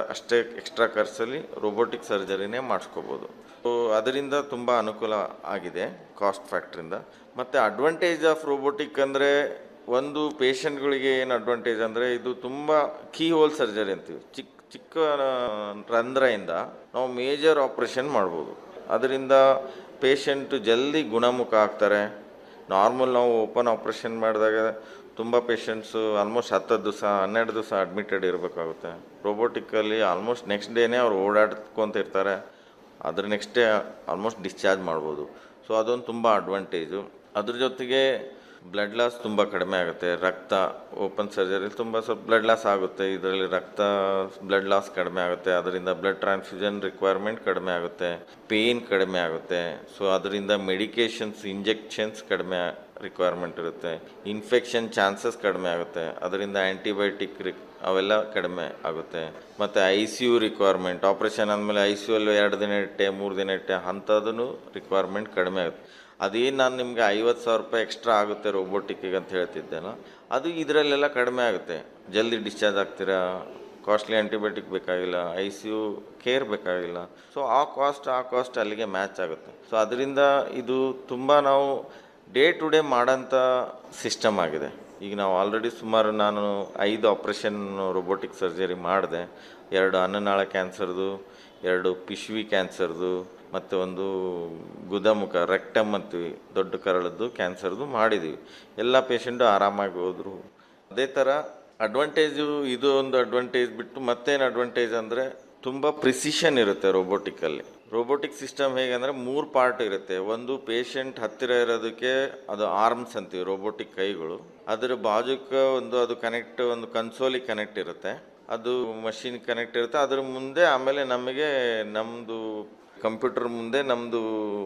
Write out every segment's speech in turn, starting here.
ಅಷ್ಟೇ ಎಕ್ಸ್ಟ್ರಾ ಖರ್ಚಲ್ಲಿ ರೋಬೋಟಿಕ್ ಸರ್ಜರಿನೇ ಮಾಡಿಸ್ಕೋಬೋದು ಸೊ ಅದರಿಂದ ತುಂಬ ಅನುಕೂಲ ಆಗಿದೆ ಕಾಸ್ಟ್ ಫ್ಯಾಕ್ಟ್ರಿಂದ ಮತ್ತು ಅಡ್ವಾಂಟೇಜ್ ಆಫ್ ರೋಬೋಟಿಕ್ ಅಂದರೆ ಒಂದು ಪೇಷಂಟ್ಗಳಿಗೆ ಏನು ಅಡ್ವಾಂಟೇಜ್ ಅಂದರೆ ಇದು ತುಂಬ ಕೀ ಹೋಲ್ ಸರ್ಜರಿ ಅಂತೀವಿ ಚಿಕ್ಕ ಚಿಕ್ಕ ಆ, ರಂಧ್ರದಿಂದ ನಾವು ಮೇಜರ್ ಆಪ್ರೇಷನ್ ಮಾಡ್ಬೋದು ಅದರಿಂದ ಪೇಷಂಟ್ ಜಲ್ದಿ ಗುಣಮುಖ ಆಗ್ತಾರೆ ನಾರ್ಮಲ್ ನಾವು ಓಪನ್ ಆಪ್ರೇಷನ್ ಮಾಡಿದಾಗ ತುಂಬ ಪೇಷಂಟ್ಸು ಆಲ್ಮೋಸ್ಟ್ ಹತ್ತು ದಿವಸ ಹನ್ನೆರಡು ದಿವಸ ಅಡ್ಮಿಟೆಡ್ ಇರಬೇಕಾಗುತ್ತೆ ರೋಬೋಟಿಕ್ಕಲ್ಲಿ ಆಲ್ಮೋಸ್ಟ್ ನೆಕ್ಸ್ಟ್ ಡೇನೇ ಅವ್ರು ಓಡಾಡ್ಕೊಂತ ಇರ್ತಾರೆ ಅದ್ರ ನೆಕ್ಸ್ಟ್ ಡೇ ಆಲ್ಮೋಸ್ಟ್ ಡಿಸ್ಚಾರ್ಜ್ ಮಾಡ್ಬೋದು ಸೊ ಅದೊಂದು ತುಂಬ ಅಡ್ವಾಂಟೇಜು ಅದ್ರ ಜೊತೆಗೆ ಬ್ಲಡ್ ಲಾಸ್ ತುಂಬ ಕಡಿಮೆ ಆಗುತ್ತೆ ರಕ್ತ ಓಪನ್ ಸರ್ಜರಿ ತುಂಬ ಸ್ವಲ್ಪ ಬ್ಲಡ್ ಲಾಸ್ ಆಗುತ್ತೆ ಇದರಲ್ಲಿ ರಕ್ತ ಬ್ಲಡ್ ಲಾಸ್ ಕಡಿಮೆ ಆಗುತ್ತೆ ಅದರಿಂದ ಬ್ಲಡ್ ಟ್ರಾನ್ಸ್ಫ್ಯೂಷನ್ ರಿಕ್ವೈರ್ಮೆಂಟ್ ಕಡಿಮೆ ಆಗುತ್ತೆ ಪೇಯ್ನ್ ಕಡಿಮೆ ಆಗುತ್ತೆ ಸೊ ಅದರಿಂದ ಮೆಡಿಕೇಶನ್ಸ್ ಇಂಜೆಕ್ಷನ್ಸ್ ಕಡಿಮೆ ರಿಕ್ವೈರ್ಮೆಂಟ್ ಇರುತ್ತೆ ಇನ್ಫೆಕ್ಷನ್ ಚಾನ್ಸಸ್ ಕಡಿಮೆ ಆಗುತ್ತೆ ಅದರಿಂದ ಆ್ಯಂಟಿಬಯೋಟಿಕ್ ರಿಕ್ ಅವೆಲ್ಲ ಕಡಿಮೆ ಆಗುತ್ತೆ ಮತ್ತು I C U requirement operation ಆದಮೇಲೆ ಐ ಸಿ ಯು ಅಲ್ಲಿ ಎರಡು ದಿನ ಇಟ್ಟೆ ಮೂರು ದಿನ ಇಟ್ಟೆ ಅಂಥದ್ದು ರಿಕ್ವೈರ್ಮೆಂಟ್ ಕಡಿಮೆ ಆಗುತ್ತೆ ಅದೇನು ನಾನು ನಿಮಗೆ ಐವತ್ತು ಸಾವಿರ ರೂಪಾಯಿ ಎಕ್ಸ್ಟ್ರಾ ಆಗುತ್ತೆ ರೋಬೋಟಿಕ್ಕಿಗೆ ಅಂತ ಹೇಳ್ತಿದ್ದೇನೋ ಅದು ಇದರಲ್ಲೆಲ್ಲ ಕಡಿಮೆ ಆಗುತ್ತೆ ಜಲ್ದಿ ಡಿಸ್ಚಾರ್ಜ್ ಆಗ್ತೀರಾ ಕಾಸ್ಟ್ಲಿ ಆ್ಯಂಟಿಬಯೋಟಿಕ್ ಬೇಕಾಗಿಲ್ಲ ಐ ಸಿ ಯು ಕೇರ್ ಬೇಕಾಗಿಲ್ಲ ಸೊ ಆ ಕಾಸ್ಟ್ ಆ ಕಾಸ್ಟ್ ಅಲ್ಲಿಗೆ ಮ್ಯಾಚ್ ಆಗುತ್ತೆ ಸೊ ಅದರಿಂದ ಇದು ತುಂಬ ನಾವು ಡೇ ಟು ಡೇ ಮಾಡೋಂಥ ಸಿಸ್ಟಮ್ ಆಗಿದೆ ಈಗ ನಾವು ಆಲ್ರೆಡಿ ಸುಮಾರು ನಾನು ಐದು ಆಪ್ರೇಷನ್ ರೋಬೋಟಿಕ್ ಸರ್ಜರಿ ಮಾಡಿದೆ ಎರಡು ಅನ್ನನಾಳ ಕ್ಯಾನ್ಸರ್ದು ಎರಡು ಪಿಶ್ವಿ ಕ್ಯಾನ್ಸರ್ದು ಮತ್ತು ಒಂದು ಗುದಮುಖ ರೆಕ್ಟಮ್ ಅಂತೀವಿ ದೊಡ್ಡ ಕರಳದ್ದು ಕ್ಯಾನ್ಸರ್ದು ಮಾಡಿದ್ದೀವಿ ಎಲ್ಲ ಪೇಷಂಟು ಆರಾಮಾಗಿ ಹೋದರು ಅದೇ ಥರ ಅಡ್ವಾಂಟೇಜು ಇದು ಒಂದು ಅಡ್ವಾಂಟೇಜ್ ಬಿಟ್ಟು ಮತ್ತೇನು ಅಡ್ವಾಂಟೇಜ್ ಅಂದರೆ ತುಂಬ ಪ್ರಿಸಿಷನ್ ಇರುತ್ತೆ ರೋಬೋಟಿಕ್ಕಲ್ಲಿ ರೋಬೋಟಿಕ್ ಸಿಸ್ಟಮ್ ಹೇಗೆ ಅಂದರೆ ಮೂರು ಪಾರ್ಟ್ ಇರುತ್ತೆ ಒಂದು ಪೇಷಂಟ್ ಹತ್ತಿರ ಇರೋದಕ್ಕೆ ಅದು ಆರ್ಮ್ಸ್ ಅಂತೀವಿ ರೋಬೋಟಿಕ್ ಕೈಗಳು ಅದರ ಬಾಜುಕ್ಕೆ ಒಂದು ಅದು ಕನೆಕ್ಟ್ ಒಂದು ಕನ್ಸೋಲಿಗೆ ಕನೆಕ್ಟ್ ಇರುತ್ತೆ ಅದು ಮಷಿನ್ ಕನೆಕ್ಟ್ ಇರುತ್ತೆ ಅದ್ರ ಮುಂದೆ ಆಮೇಲೆ ನಮಗೆ ನಮ್ಮದು ಕಂಪ್ಯೂಟರ್ ಮುಂದೆ ನಮ್ಮದು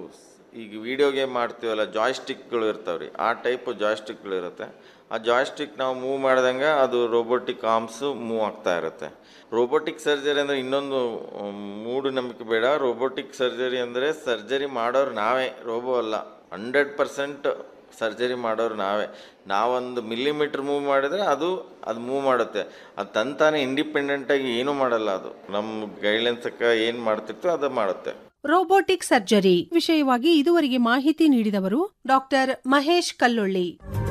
ಈಗ ವಿಡಿಯೋ ಗೇಮ್ ಮಾಡ್ತೀವಲ್ಲ ಜಾಯ್ಸ್ಟಿಕ್ಗಳು ಇರ್ತಾವೆ ರೀ ಆ ಟೈಪ್ ಜಾಯ್ಸ್ಟಿಕ್ಗಳು ಇರುತ್ತೆ ಆ ಜಾಯ್ಸ್ಟಿಕ್ ನಾವು ಮೂವ್ ಮಾಡ್ದಂಗೆ ಅದು ರೋಬೋಟಿಕ್ ಆರ್ಮ್ಸು ಮೂವ್ ಆಗ್ತಾ ಇರುತ್ತೆ ರೋಬೋಟಿಕ್ ಸರ್ಜರಿ ಅಂದರೆ ಇನ್ನೊಂದು ಮ್, ಮೂಢನಂಬಿಕೆ ಬೇಡ ರೋಬೋಟಿಕ್ ಸರ್ಜರಿ ಅಂದರೆ ಸರ್ಜರಿ ಮಾಡೋರು ನಾವೇ ರೋಬೋ ಅಲ್ಲ ಹಂಡ್ರೆಡ್ ಪರ್ಸೆಂಟ್ ಸರ್ಜರಿ ಮಾಡೋರು ನಾವೇ ನಾವೊಂದು ಮಿಲಿಮೀಟ್ರ್ ಮೂವ್ ಮಾಡಿದರೆ ಅದು ಅದು ಮೂವ್ ಮಾಡುತ್ತೆ ಅದು ತಂತಾನೆ ಇಂಡಿಪೆಂಡೆಂಟಾಗಿ ಏನೂ ಮಾಡಲ್ಲ ಅದು ನಮ್ಮ ಗೈಡ್ಲೈನ್ಸಕ್ಕೆ ಏನು ಮಾಡ್ತಿರ್ತೋ ಅದು ಮಾಡುತ್ತೆ ರೋಬೋಟಿಕ್ ಸರ್ಜರಿ ವಿಷಯವಾಗಿ ಇದುವರೆಗೆ ಮಾಹಿತಿ ನೀಡಿದವರು doctor Mahesh Kallolli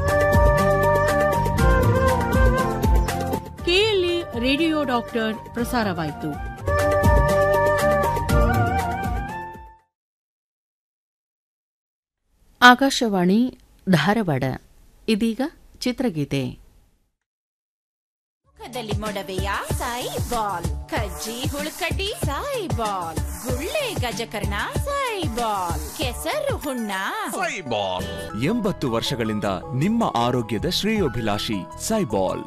KLE radio doctor ಪ್ರಸಾರವಾಯಿತು ಆಕಾಶವಾಣಿ ಧಾರವಾಡ ಇದೀಗ ಚಿತ್ರಗೀತೆ ಮುಖದಲ್ಲಿ ಮೊಡವೆಯ ಸಾಯಿ ಬಾಲ್ ಕಜ್ಜಿ ಹುಳುಕಡ್ಡಿ ಸಾಯಿ ಬಾಲ್ ಗುಳ್ಳೆ ಗಜಕರ್ಣ ಸಾಯಿ ಬಾಲ್ ಕೆಸರು ಹುಣ್ಣ ಸೈಬಾಲ್ ಎಂಬತ್ತು ವರ್ಷಗಳಿಂದ ನಿಮ್ಮ ಆರೋಗ್ಯದ ಶ್ರೇಯೋಭಿಲಾಷಿ ಸೈಬಾಲ್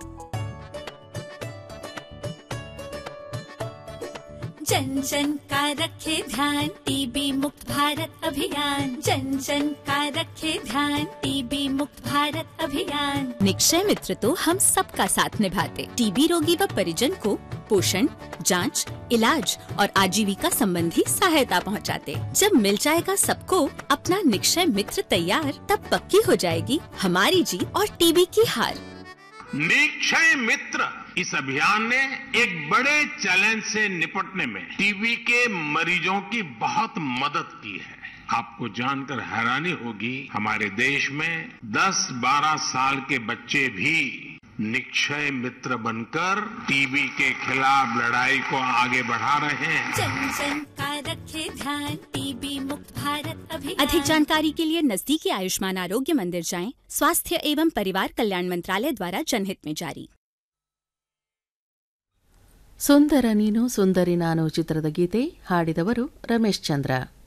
जन जन का रखे ध्यान टीबी मुक्त भारत अभियान जन जन का रखे ध्यान टीबी मुक्त भारत अभियान निक्षय मित्र तो हम सबका साथ निभाते टीबी रोगी व परिजन को पोषण जांच, इलाज और आजीविका संबंधी सहायता पहुंचाते। जब मिल जाएगा सबको अपना निक्षय मित्र तैयार तब पक्की हो जाएगी हमारी जीत और टीबी की हार निक्षय मित्र इस अभियान ने एक बड़े चैलेंज से निपटने में टीबी के मरीजों की बहुत मदद की है आपको जानकर हैरानी होगी हमारे देश में 10-12 साल के बच्चे भी निक्षय मित्र बनकर टीबी के खिलाफ लड़ाई को आगे बढ़ा रहे हैं जन जन का रखे ध्यान टीबी मुक्त भारत अभियान अधिक जानकारी के लिए नजदीकी आयुष्मान आरोग्य मंदिर जाएं स्वास्थ्य एवं परिवार कल्याण मंत्रालय द्वारा जनहित में जारी ಸುಂದರ ನೀನು ಸುಂದರಿ ನಾನು ಚಿತ್ರದ ಗೀತೆ ಹಾಡಿದವರು ರಮೇಶ್ ಚಂದ್ರ